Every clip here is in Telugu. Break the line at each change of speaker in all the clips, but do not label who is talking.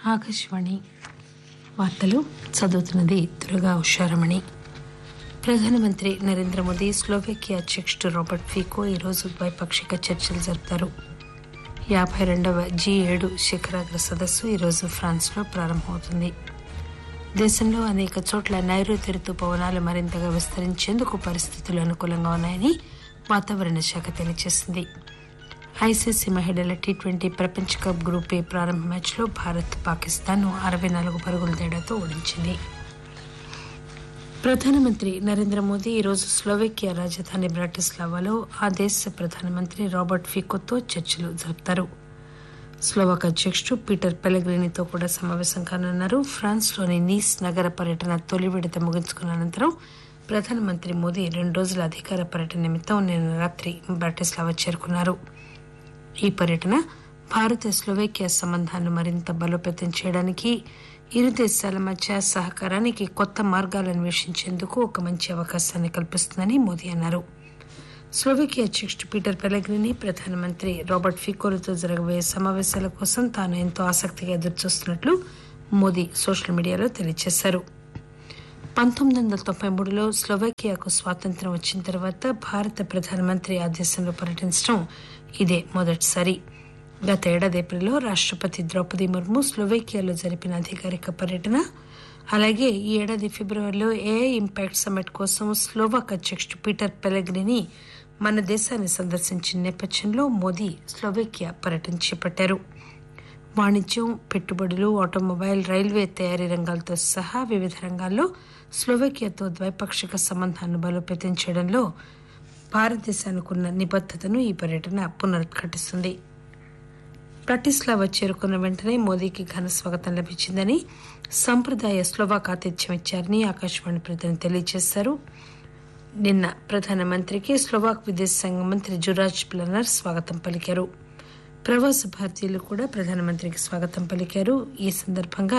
ఆకాశవాణి వార్తలు చదువుతున్నది దుర్గా ఉషారమణి ప్రధానమంత్రి నరేంద్ర మోదీ స్లోవేకియా అధ్యక్షుడు రాబర్ట్ ఫీకో ఈరోజు ద్వైపాక్షిక చర్చలు జరుపుతారు యాభై రెండవ జీ ఏడు శిఖరాగ్ర సదస్సు ఈరోజు ఫ్రాన్స్లో ప్రారంభమవుతుంది దేశంలో అనేక చోట్ల నైరుతి రుతుపవనాలు మరింతగా విస్తరించేందుకు పరిస్థితులు అనుకూలంగా ఉన్నాయని వాతావరణ శాఖ తెలియజేసింది ఐసీసీ మహిళల టీ ట్వంటీ ప్రపంచ కప్ గ్రూప్ ఏ ప్రారంభ మ్యాచ్లో భారత్ పాకిస్తాన్ అరవై నాలుగు పరుగుల తేడాతో ఓడించింది ప్రధానమంత్రి నరేంద్ర మోదీ ఈరోజు స్లోవేకియా రాజధాని బ్రాటిస్లావాలో ఆ దేశ ప్రధానమంత్రి రాబర్ట్ ఫికోతో చర్చలు జరుపుతారు స్లోవాక్ అధ్యక్షుడు పీటర్ పెలగ్రినితో కూడా సమావేశం కానున్నారు ఫ్రాన్స్లోని నీస్ నగర పర్యటన తొలి విడత ముగించుకున్న అనంతరం ప్రధానమంత్రి మోదీ రెండు రోజుల అధికార పర్యటన నిమిత్తం నిన్న రాత్రి బ్రాటిస్లావా చేరుకున్నారు ఈ పర్యటన భారత స్లోవేకియా సంబంధాలను మరింత బలోపేతం చేయడానికి ఇరు దేశాల మధ్య సహకారానికి కొత్త మార్గాలు అన్వేషించేందుకు ఒక మంచి అవకాశాన్ని కల్పిస్తుందని మోదీ అన్నారు స్లోవేకియా అధ్యక్షుడు పీటర్ పెలగ్రిని ప్రధానమంత్రి రాబర్ట్ ఫికోలతో జరగబోయే సమావేశాల కోసం తాను ఎంతో ఆసక్తిగా ఎదురుచూస్తున్నట్లు మోదీ సోషల్ మీడియాలో తెలియజేశారు పంతొమ్మిది వందల తొంభై మూడులో స్లోవేకియాకు స్వాతంత్ర్యం వచ్చిన తర్వాత భారత ప్రధానమంత్రి ఆ దేశంలో పర్యటించడం ఇదే మొదటిసారి గత ఏడాది ఏప్రిల్లో రాష్టపతి ద్రౌపది ముర్ము స్లోవేకియాలో జరిపిన అధికారిక పర్యటన అలాగే ఈ ఏడాది ఫిబ్రవరిలో ఏఐ ఇంపాక్ట్ సమ్మిట్ కోసం స్లోవాక్ అధ్యక్షుడు పీటర్ పెలగ్రిని మన దేశాన్ని సందర్శించిన నేపథ్యంలో మోదీ స్లోవేకియా పర్యటన చేపట్టారు వాణిజ్యం పెట్టుబడులు ఆటోమొబైల్ రైల్వే తయారీ రంగాలతో సహా వివిధ రంగాల్లో స్లోవేకియాతో ద్వైపాక్షిక సంబంధాలను బలోపేతం చేయడంలో భారతదేశానికి ఉన్న నిబద్దతను ఈ పర్యటన పునరుద్ఘాటిస్తుంది బ్రటిస్లావా చేరుకున్న వెంటనే మోదీకి ఘన స్వాగతం లభించిందని సంప్రదాయ స్లోవాక్ ఆతిథ్యం ఇచ్చారని ఆకాశవాణి ప్రతినిధి తెలియజేశారు నిన్న ప్రధానమంత్రికి స్లోవాక్ విదేశాంగ మంత్రి జురాజ్ ప్లనర్ స్వాగతం పలికారు ప్రవాస భారతీయులు కూడా ప్రధానమంత్రికి స్వాగతం పలికారు ఈ సందర్భంగా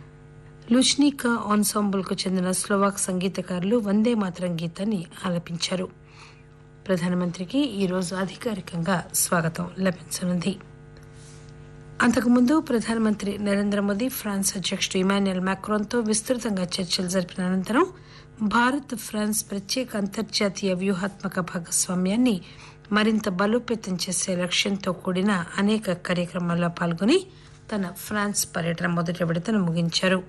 లుష్నికా ఆన్సాంబుల్ కు చెందిన స్లోవాక్ సంగీతకారులు వందే మాతరం గీతాన్ని ఆలపించారు ప్రధానమంత్రికి ఈరోజు అధికారికంగా స్వాగతం లభించనుంది అంతకుముందు ప్రధానమంత్రి నరేంద్ర మోదీ ఫ్రాన్స్ అధ్యక్షుడు ఇమాన్యుయల్ మ్యాక్రోన్తో విస్తృతంగా చర్చలు జరిపిన అనంతరం భారత్ ఫ్రాన్స్ ప్రత్యేక అంతర్జాతీయ వ్యూహాత్మక భాగస్వామ్యాన్ని మరింత బలోపేతం చేసే లక్ష్యంతో కూడిన అనేక కార్యక్రమాల్లో పాల్గొని తన ఫ్రాన్స్ పర్యటన మొదటి విడతను ముగించారు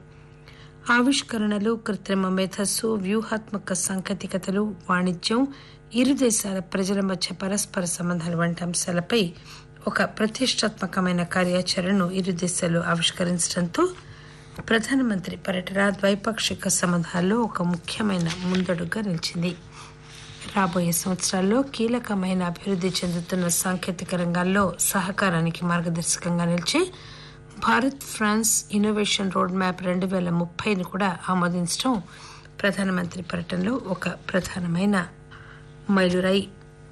ఆవిష్కరణలు కృత్రిమ మేధస్సు వ్యూహాత్మక సాంకేతికతలు వాణిజ్యం ఇరు దేశాల ప్రజల మధ్య పరస్పర సంబంధాలు వంటి అంశాలపై ఒక ప్రతిష్టాత్మకమైన కార్యాచరణను ఇరు దేశాలు ఆవిష్కరించడంతో ప్రధానమంత్రి పర్యటన ద్వైపాక్షిక సంబంధాల్లో ఒక ముఖ్యమైన ముందడుగా నిలిచింది రాబోయే సంవత్సరాల్లో కీలకమైన అభివృద్ధి చెందుతున్న సాంకేతిక రంగాల్లో సహకారానికి మార్గదర్శకంగా నిలిచే Bharat France innovation roadmap రెండు వేల ముప్పైని కూడా ఆమోదించడం ప్రధానమంత్రి పర్యటనలో ఒక ప్రధానమైన మైలురాయి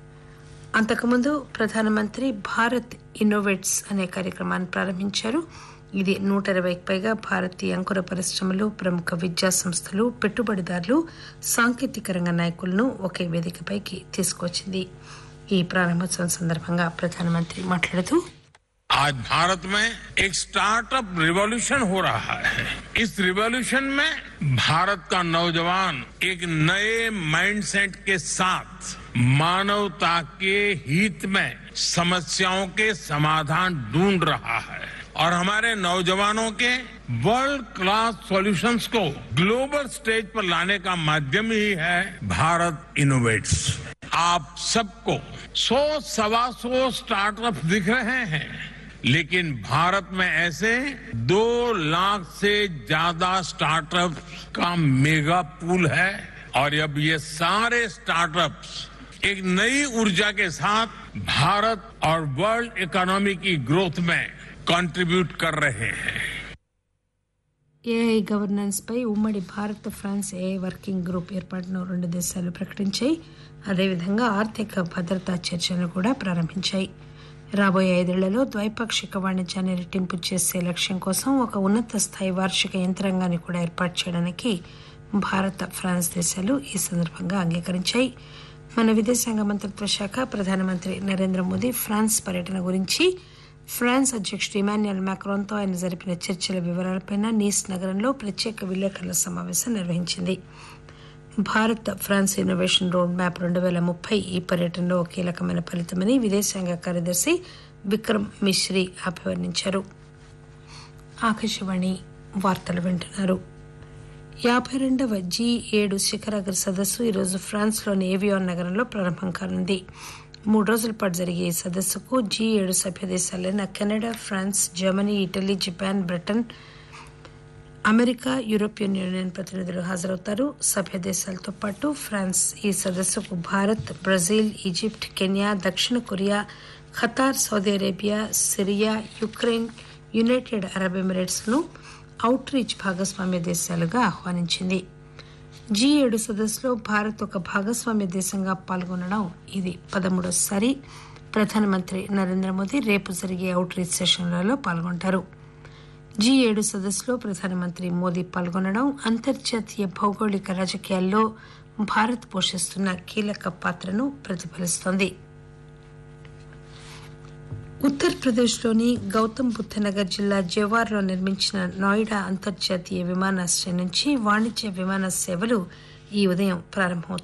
అంతకుముందు ప్రధానమంత్రి భారత్ ఇన్నోవేట్స్ అనే కార్యక్రమాన్ని ప్రారంభించారు ఇది నూట ఇరవైకి పైగా భారతీయ అంకుర పరిశ్రమలు ప్రముఖ విద్యా సంస్థలు పెట్టుబడిదారులు సాంకేతిక రంగ నాయకులను ఒకే వేదికపైకి తీసుకొచ్చింది ఈ ప్రారంభోత్సవం సందర్భంగా ప్రధానమంత్రి మాట్లాడుతూ
आज भारत में एक स्टार्टअप रिवॉल्यूशन हो रहा है इस रिवॉल्यूशन में भारत का नौजवान एक नए माइंडसेट के साथ मानवता के हित में समस्याओं के समाधान ढूंढ रहा है और हमारे नौजवानों के वर्ल्ड क्लास सॉल्यूशंस को ग्लोबल स्टेज पर लाने का माध्यम ही है भारत इनोवेट्स आप सबको सौ सवा सौ स्टार्टअप दिख रहे हैं लेकिन भारत में ऐसे दो लाख से ज्यादा स्टार्टअप का मेगा पूल है और अब ये सारे स्टार्टअप्स एक नई ऊर्जा के साथ भारत और वर्ल्ड इकोनॉमी की ग्रोथ में कंट्रीब्यूट कर रहे हैं
ఏఐ గవర్నెన్స్ పై ఉమ్మడి Bharat France AI working group ఏర్పాటును రెండు దేశాలు ప్రకటించాయి అదేవిధంగా ఆర్థిక భద్రతా చర్చలను కూడా ప్రారంభించాయి రాబోయే ఐదేళ్లలో ద్వైపాక్షిక వాణిజ్యాన్ని రెట్టింపు చేసే లక్ష్యం కోసం ఒక ఉన్నత స్థాయి వార్షిక యంత్రాంగాన్ని కూడా ఏర్పాటు చేయడానికి భారత ఫ్రాన్స్ దేశాలు ఈ సందర్భంగా అంగీకరించాయి మన విదేశాంగ మంత్రిత్వ శాఖ ప్రధానమంత్రి నరేంద్ర మోదీ ఫ్రాన్స్ పర్యటన గురించి ఫ్రాన్స్ అధ్యక్షుడు ఇమాన్యుయల్ మ్యాక్రోన్తో ఆయన జరిపిన చర్చల వివరాలపై నీస్ నగరంలో ప్రత్యేక విలేకరుల సమావేశం నిర్వహించింది Bharat France innovation roadmap రెండు పేల ముప్పై ఈ పర్యటనలో ఒక కీలకమైన ఫలితమని విదేశాంగ కార్యదర్శి విక్రమ్ మిశ్రీ అభివర్ణించారు ఆకాశవాణి వార్తలు వింటున్నారు యాభై రెండవ జీ ఏడు శిఖరాగ్ర సదస్సు ఈరోజు ఫ్రాన్స్లోని ఏవియాన్ నగరంలో ప్రారంభం కానుంది మూడు రోజుల పాటు జరిగే ఈ సదస్సుకు జీ ఏడు సభ్య దేశాలైన Canada France Germany Italy Japan Britain America European Union ప్రతినిధులు హాజరవుతారు సభ్య దేశాలతో పాటు ఫ్రాన్స్ ఈ సదస్సుకు భారత్ బ్రెజిల్ ఈజిప్ట్ కెన్యా దక్షిణ Korea Qatar Saudi Arabia Syria Ukraine United Arab Emirates ను అవుట్ రీచ్ భాగస్వామ్య దేశాలుగా ఆహ్వానించింది జీ ఏడు సదస్సులో భారత్ ఒక భాగస్వామ్య దేశంగా పాల్గొనడం ఇది పదమూడోసారి ప్రధానమంత్రి నరేంద్ర మోదీ రేపు జరిగే అవుట్ రీచ్ సెషన్లలో పాల్గొంటారు జీ ఏడు సదస్సులో ప్రధానమంత్రి మోదీ పాల్గొనడం అంతర్జాతీయ భౌగోళిక రాజకీయాల్లో భారత్ పోషిస్తున్న కీలక పాత్రను ప్రతిఫలిస్తోంది ఉత్తరప్రదేశ్లోని గౌతమ్ బుద్ధనగర్ జిల్లా జవార్లో నిర్మించిన నోయిడా అంతర్జాతీయ విమానాశ్రయం నుంచి వాణిజ్య విమాన సేవలు ఈ ఉదయం ప్రారంభమవుతాయి